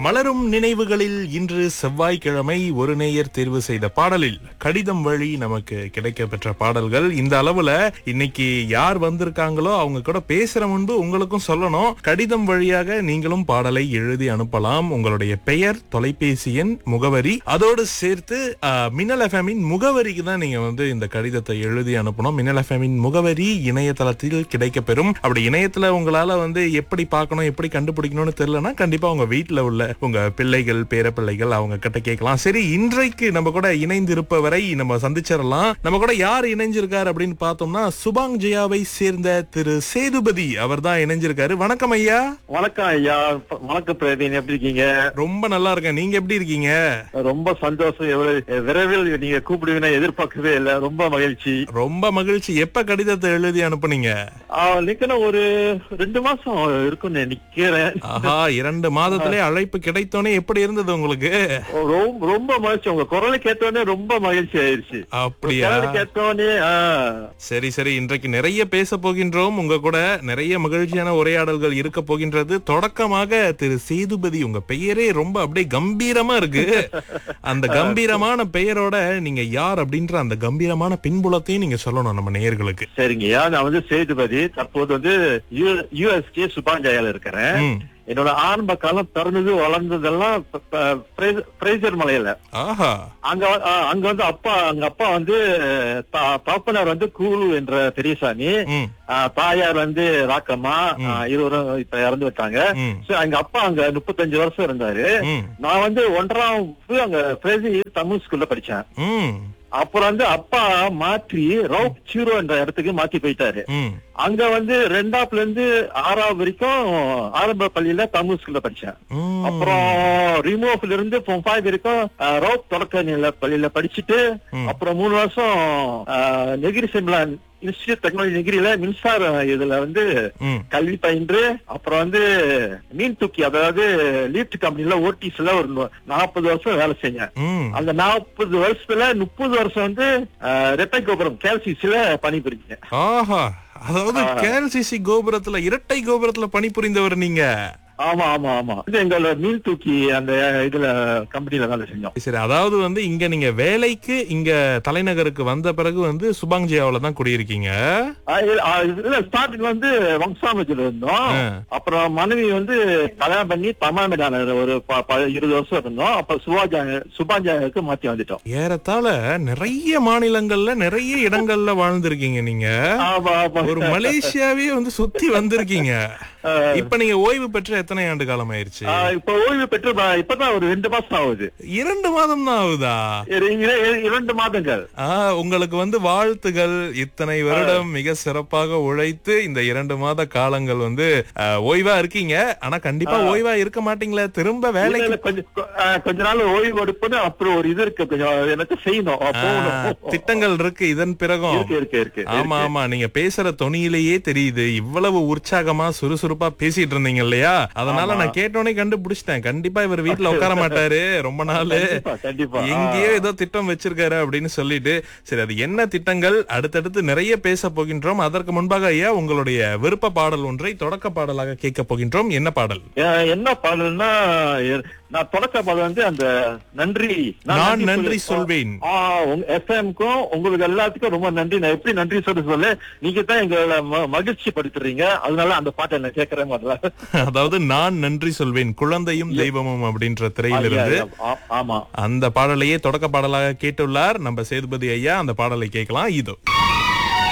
மலரும் நினைவுகளில் இன்று செவ்வாய்க்கிழமை ஒரு நேயர் தேர்வு செய்த பாடலில் கடிதம் வழி நமக்கு கிடைக்க பெற்ற பாடல்கள் இந்த அளவுல இன்னைக்கு யார் வந்திருக்காங்களோ அவங்க கூட பேசுற முன்பு உங்களுக்கும் சொல்லணும் கடிதம் வழியாக நீங்களும் பாடலை எழுதி அனுப்பலாம் உங்களுடைய பெயர் தொலைபேசி எண் முகவரி அதோடு சேர்த்து அஹ், மின்னல் எஃப்எம்மின் முகவரிக்கு தான் நீங்க வந்து இந்த கடிதத்தை எழுதி அனுப்பணும் மின்னல் எஃப்எம்மின் முகவரி இணையதளத்தில் கிடைக்கப்பெறும் அப்படி இணையத்துல உங்களால வந்து எப்படி பார்க்கணும் எப்படி கண்டுபிடிக்கணும்னு தெரியலனா கண்டிப்பா உங்க வீட்ல உள்ள உங்க பிள்ளைகள் பேரப்பிள்ளைகள் அவங்க கிட்ட கேட்கலாம் சரி இன்றைக்கு நம்ம கூட இணைந்து இருப்பவரை நம்ம சந்திச்சிடலாம் நம்ம கூட யார் இணைஞ்சிருக்காரு அப்படின்னு பார்த்தோம்னா சுபாங் ஜெயாவை சேர்ந்த திரு சேதுபதி அவர் தான் இணைஞ்சிருக்காரு வணக்கம் ஐயா வணக்கம் ஐயா ப- வணக்கம் பிரவீன் எப்படி இருக்கீங்க ரொம்ப நல்லா இருக்கேன் நீங்க எப்படி இருக்கீங்க ரொம்ப சந்தோஷம் எவ்வளவு விரைவில் நீங்க கூப்பிடுவீங்க எதிர்பார்க்கவே இல்ல ரொம்ப மகிழ்ச்சி ரொம்ப மகிழ்ச்சி எப்ப கடிதத்தை எழுதி அனுப்புனீங்க நிக்கணும் ஒரு ரெண்டு மாசம் இருக்கும்னு நிக்கிறேன் ஆஹா இரண்டு மாதத்திலே அழைப்பு கிடைத்தோனே எப்படி இருந்தது உங்களுக்கு ரொம்ப ரொம்ப மகிழ்ச்சி உங்க குரலை கேட்டோடனே ரொம்ப மகிழ்ச்சி ஆயிருச்சு அப்படியா குரலை கேட்டோடனே ஆ, சரி சரி இன்றைக்கு நிறைய பேச போகின்றோம் உங்க கூட நிறைய மகிழ்ச்சியான உரையாடல்கள் இருக்க போகின்றது தொடக்கமாக திரு சேதுபதி உங்க பெயரே ரொம்ப அப்படியே கம்பீரமா இருக்கு அந்த கம்பீரமான பெயரோட நீங்க யார் அப்படின்ற அந்த கம்பீரமான பின்புலத்தையும் நீங்க சொல்லணும் நம்ம நேயர்களுக்கு சரிங்கய்யா நான் வந்து சேதுபதி தற்போது வந்து யூஎஸ்கே சுபாஞ்சாயால இருக்கிறேன் ம். என்னோட ஆரம்ப காலம் பிறந்தது வளர்ந்ததெல்லாம் ப- ப- பிரேச- பிரேசர் மலையில ஆஹா அங்க வ- ஆ, அங்க வந்து அப்பா அங்க அப்பா வந்து தா- தகப்பனார் வந்து கூலு என்ற பெரியசாமி ம் ஆ, தாயார் வந்து ராக்கம்மா ஆ, இருவரும் இப்ப இறந்து விட்டாங்க ம் சோ எங்க அப்பா அங்க முப்பத்தஞ்சு வருஷம் இருந்தாரு ம் நான் வந்து ஒன்றாம் வகுப்பு அங்க பிரேசி தமிழ் ஸ்கூல்ல படிச்சேன் ம் அப்புறம் வந்து அப்பா மாற்றி ரவுப் சீரோ என்ற இடத்துக்கு மாத்தி போயிட்டாரு ம் அங்க வந்து ரெண்டாப்ல இருந்து ஆறாவது வரைக்கும் ஆரம்ப பள்ளியில தமிழ் ஸ்கூல்ல படிச்சேன் ம் அப்புறம் ரிமூவ்ல இருந்து பொம் ஃபைவ் வரைக்கும் அஹ், ரோப் தொடக்க நிலை பள்ளியில படிச்சுட்டு ம். அப்புறம் மூணு வருஷம் அஹ், நெகிரி சிம்லான் இன்ஸ்டியூட் டெக்னாலஜி நெகிரியில மின்சார இதுல வந்து ம் கல்வி பயின்று அப்புறம் வந்து மீன் தூக்கி அதாவது லீப்ட் கம்பெனில ஓடிஸ்ல ஒரு நாற்பது வருஷம் வேலை செஞ்சேன் ம் அந்த நாற்பது வருஷத்துல முப்பது வருஷம் வந்து அஹ், ரெட்டை கோபுரம் கேல்சிசில பணிபுரிஞ்சேன் ஆஹா அதாவது கேஎல்சிசி கோபுரத்துல இரட்டை கோபுரத்துல பணிபுரிந்தவர் நீங்க ஆமா ஆமா ஆமா இது எங்களோட மீன் தூக்கி அந்த இதுல கம்பெனில வேலை செஞ்சோம் சரி அதாவது வந்து இங்க நீங்க வேலைக்கு இங்க தலைநகருக்கு வந்த பிறகு வந்து சுபாங்ஜியாவில தான் குடியிருக்கீங்க ஆ, இல்ல, ஆ, இல்ல ஸ்டார்டிங் வந்து வங்சாமஜில இருந்தோம் ஆ. அப்புறம் மனைவி வந்து கல்யாணம் பண்ணி தமாமிடான ஒரு ப- ப- இருபது வருஷம் இருந்தோம் அப்ப சுபாஜா சுபாஞ்சாவுக்கு மாத்தி வந்துட்டோம் ஏறத்தாழ நிறைய மாநிலங்கள்ல நிறைய இடங்கள்ல வாழ்ந்திருக்கீங்க நீங்க ஆமா ஆமா ஒரு மலேசியாவே வந்து சுத்தி வந்திருக்கீங்க ஆ. இப்ப நீங்க ஓய்வு பெற்று எத்தனை ஆண்டு காலம் ஆயிருச்சு ஆ, இப்ப ஓய்வு பெற்று ப- இப்பதான் ஒரு ரெண்டு மாசம் ஆகுது இரண்டு மாதம் தான் ஆகுதா இரு- இரு- இரண்டு மாதங்கள் ஆ, உங்களுக்கு வந்து வாழ்த்துகள் இத்தனை வருடம் மிக சிறப்பாக உழைத்து இந்த இரண்டு மாத காலங்கள் வந்து ஆ, ஓய்வா இருக்கீங்க ஆனா கண்டிப்பா ஓய்வா இருக்க மாட்டீங்களே திரும்ப இல்ல, வேலைக்கு இல்ல, கொஞ்சம் கொ- ஆ, கொஞ்ச நாள் ஓய்வு எடுப்புன்னு அப்புறம் ஒரு இது இருக்கு கொஞ்சம் எனக்கு செய்யணும் ஆ, ஆ, போகணும் திட்டங்கள் இருக்கு இதன் பிறகும் இருக்கு இருக்கு இருக்கு ஆமா ஆமா நீங்க பேசுற தொனியிலேயே தெரியுது இவ்வளவு உற்சாகமா சுறுசுறுப்பா பேசிட்டு இருந்தீங்க இல்லையா அதனால ஆமா. நான் கேட்டோனே கண்டுபிடிச்சிட்டேன் கண்டிப்பா இவர் வீட்ல உட்கார மாட்டாரு ரொம்ப நாள் கண்டிப்பா கண்டிப்பா ஆ. எங்கேயோ ஏதோ திட்டம் வச்சிருக்காரு அப்படின்னு சொல்லிட்டு சரி அது என்ன திட்டங்கள் அடுத்தடுத்து நிறைய பேச போகின்றோம் அதற்கு முன்பாக ஐயா உங்களுடைய விருப்ப பாடல் ஒன்றை தொடக்க பாடலாக கேட்க போகின்றோம் என்ன பாடல் ஏன் என்ன பாடல்னா எ- நான் தொடக்க பாடல் வந்து அந்த நன்றி நான் நன்றி சொல்லு- சொல்வேன் ஆ, உங்க எஃப்எம்க்கும் உங்களுக்கு எல்லாத்துக்கும் ரொம்ப நன்றி நான் எப்படி நன்றி சொல்ல சொல்ல நீங்க தான் எங்களை ம- மகிழ்ச்சி படுத்துறீங்க அதனால அந்த பாட்டை நான் கேட்கறேன் முதல்ல அதாவது நான் நன்றி சொல்வேன் குழந்தையும் தெய்வமும் அப்படின்ற திரையிலிருந்து ஆ- ஆமா அந்த பாடலையே தொடக்க பாடலாக கேட்டுள்ளார் நம்ம சேதுபதி ஐயா அந்த பாடலை கேட்கலாம் இதோ